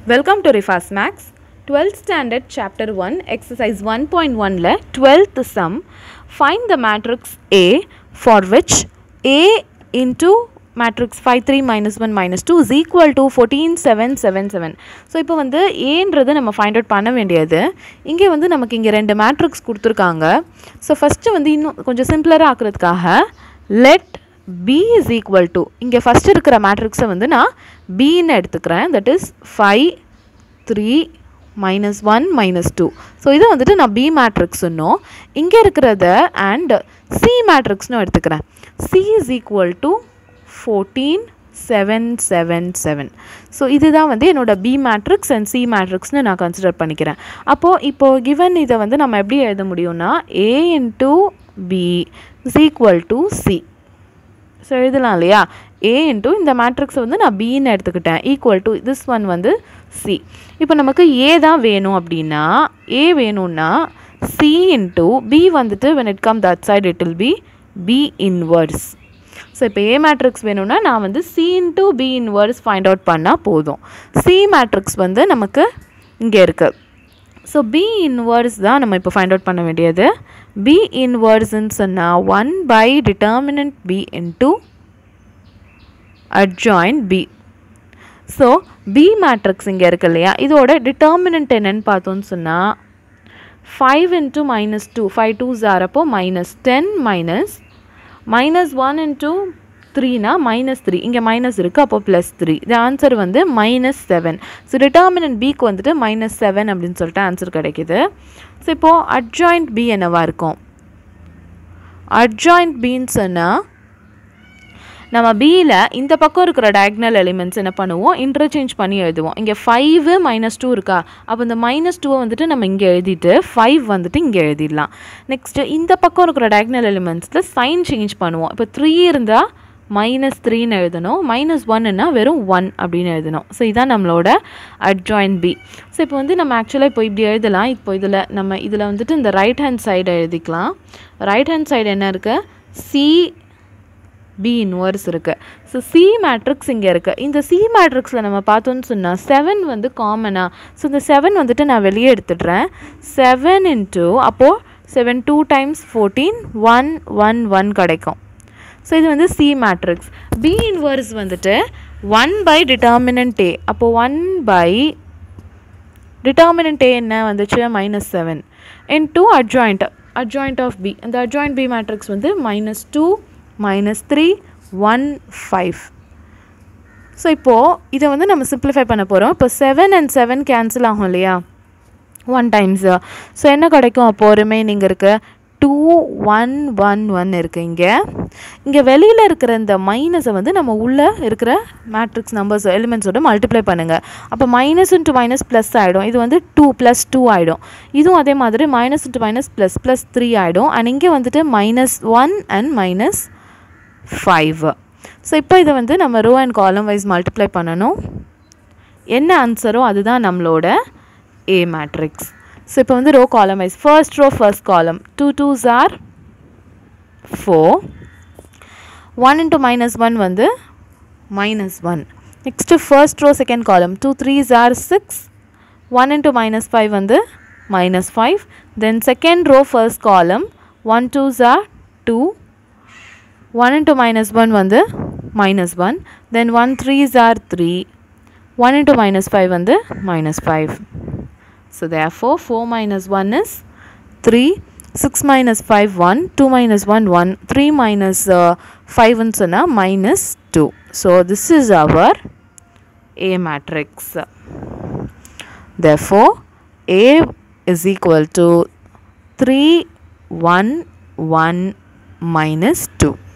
Welcome to Rifas Max. 12th standard chapter 1 exercise 1.1 ல 12th sum find the matrix A for which A into matrix 5 3 minus 1 minus 2 is equal to 14 7 7 7 so இப்போ வந்து ஏன்றது நம்ம find out பண்ண வேண்டியது இங்கே வந்து நமக்கு இங்கே ரெண்டு மேட்ரிக்ஸ் கொடுத்துருக்காங்க ஸோ ஃபஸ்ட்டு வந்து இன்னும் கொஞ்சம் சிம்பிளராக ஆக்குறதுக்காக let B is equal to இங்கே ஃபஸ்ட்டு இருக்கிற மேட்ரிக்ஸை வந்து நான் பின்னு எடுத்துக்கிறேன் that is five three minus one minus two so இதை வந்துட்டு நான் பி மேட்ரிக்ஸ்னும் இங்கே இருக்கிறத அண்ட் சி மேட்ரிக்ஸ்னும் எடுத்துக்கிறேன் C is equal to fourteen seven seven seven so இதுதான் வந்து என்னோட பி மேட்ரிக்ஸ் அண்ட் சி மேட்ரிக்ஸ்னு நான் கன்சிடர் பண்ணிக்கிறேன் அப்போது இப்போது கிவன் இதை வந்து நம்ம எப்படி எழுத முடியும்னா A into B is equal to C so எழுதலாம் இல்லையா ஏ இன்ட்டு இந்த மேட்ரிக்ஸை வந்து நான் பின்னு எடுத்துக்கிட்டேன் ஈக்குவல் டு திஸ் ஒன் வந்து சி இப்போ நமக்கு ஏ தான் வேணும் அப்படின்னா ஏ வேணும்னா சி இன்ட்டு பி வந்துட்டு when it come that side it will be B inverse so இப்போ ஏ மேட்ரிக்ஸ் வேணும்னா நான் வந்து C into B inverse find out பண்ணால் போதும் சி மேட்ரிக்ஸ் வந்து நமக்கு இங்கே இருக்குது ஸோ பி இன்வர்ஸ் தான் நம்ம இப்போ ஃபைண்ட் அவுட் பண்ண வேண்டியது பி இன்வர்ஸ்ன்னு சொன்னால் one by determinant B into adjoint B so B matrix இங்கே இருக்கு இல்லையா இதோட டிட்டர்மினன்ட் என்னன்னு பார்த்தோன்னு சொன்னால் five into minus two five two ஜார் அப்போ minus ten minus minus one into த்ரீனா மைனஸ் த்ரீ இங்கே மைனஸ் இருக்குது அப்போ ப்ளஸ் த்ரீ இது ஆன்சர் வந்து மைனஸ் செவன் ஸோ டிட்டர்மினன்ட் பிக்கு வந்துட்டு மைனஸ் செவன் அப்படின்னு சொல்லிட்டு ஆன்சர் கிடைக்குது ஸோ இப்போது அட்ஜாயிண்ட் பி என்னவா இருக்கும் அட்ஜாயிண்ட் பின்னு சொன்னால் நம்ம பியில் இந்த பக்கம் இருக்கிற டயக்னல் எலிமெண்ட்ஸ் என்ன பண்ணுவோம் இன்டர்சேஞ்ச் பண்ணி எழுதுவோம் இங்கே ஃபைவு மைனஸ் டூ இருக்கா அப்போ இந்த மைனஸ் டூவை வந்துட்டு நம்ம இங்கே எழுதிட்டு ஃபைவ் வந்துட்டு இங்கே எழுதிடலாம் நெக்ஸ்ட்டு இந்த பக்கம் இருக்கிற டயக்னல் எலிமெண்ட்ஸில் சைன் சேஞ்ச் பண்ணுவோம் இப்போ த்ரீ இருந்தால் மைனஸ் த்ரீன்னு எழுதணும் மைனஸ் ஒன்னுனா வெறும் ஒன் அப்படின்னு எழுதணும் ஸோ இதான் நம்மளோட அட்ஜாயின் பி ஸோ இப்போ வந்து நம்ம ஆக்சுவலாக இப்போ இப்படி எழுதலாம் இப்போ இதில் நம்ம இதில் வந்துட்டு இந்த ரைட் ஹேண்ட் சைடு எழுதிக்கலாம் ரைட் ஹேண்ட் சைடு என்ன இருக்குது சி பி இன்வர்ஸ் இருக்குது ஸோ சி மேட்ரிக்ஸ் இங்கே இருக்குது இந்த சி மேட்ரிக்ஸில் நம்ம பார்த்தோன்னு சொன்னால் செவன் வந்து காமனாக ஸோ இந்த செவன் வந்துட்டு நான் வெளியே எடுத்துடுறேன் செவன் இன்ட்டு அப்போது seven two times fourteen one one one கிடைக்கும் ஸோ இது வந்து சி மேட்ரிக்ஸ் பி இன்வர்ஸ் வந்துட்டு ஒன் பை டிட்டர்மினன்ட் ஏ அப்போது ஒன் பை டிட்டர்மினன்ட் ஏ என்ன வந்துச்சு minus seven in two adjoint adjoint of B அந்த அட்ஜாயிண்ட் பி மேட்ரிக்ஸ் வந்து minus two minus three one five so இப்போது இதை வந்து நம்ம சிம்பிளிஃபை பண்ண போகிறோம் இப்போ செவன் அண்ட் செவன் கேன்சல் ஆகும் இல்லையா ஒன் டைம்ஸு ஸோ என்ன கிடைக்கும் அப்போது ரிமைனிங் இருக்குது டூ ஒன் ஒன் ஒன் இருக்குது இங்கே இங்கே வெளியில் இருக்கிற இந்த மைனஸை வந்து நம்ம உள்ளே இருக்கிற மேட்ரிக்ஸ் நம்பர்ஸ் எலிமெண்ட்ஸோட மல்டிப்ளை பண்ணுங்கள் அப்போ மைனஸ் இன்ட்டு மைனஸ் ப்ளஸ் ஆகிடும் இது வந்து டூ ப்ளஸ் டூ ஆகிடும் இதுவும் அதே மாதிரி minus into minus plus plus three ஆகிடும் அண்ட் இங்கே வந்துட்டு minus one and minus five so இப்போ இதை வந்து நம்ம row and column wise multiply பண்ணணும் என்ன ஆன்சரோ அதுதான் நம்மளோட ஏ மேட்ரிக்ஸ் ஸோ இப்போ வந்து row column wise first row first column two twos are four one into minus one வந்து minus one next first row second column two threes are six one into minus five வந்து minus five then second row first column one twos are two one into minus one வந்து minus one then one threes are three one into minus five வந்து minus five so therefore four minus one is three six minus five one two minus one one three minus ஃபைவ்னு சொன்னால் minus two so this is our A matrix therefore A is equal to three one one minus 2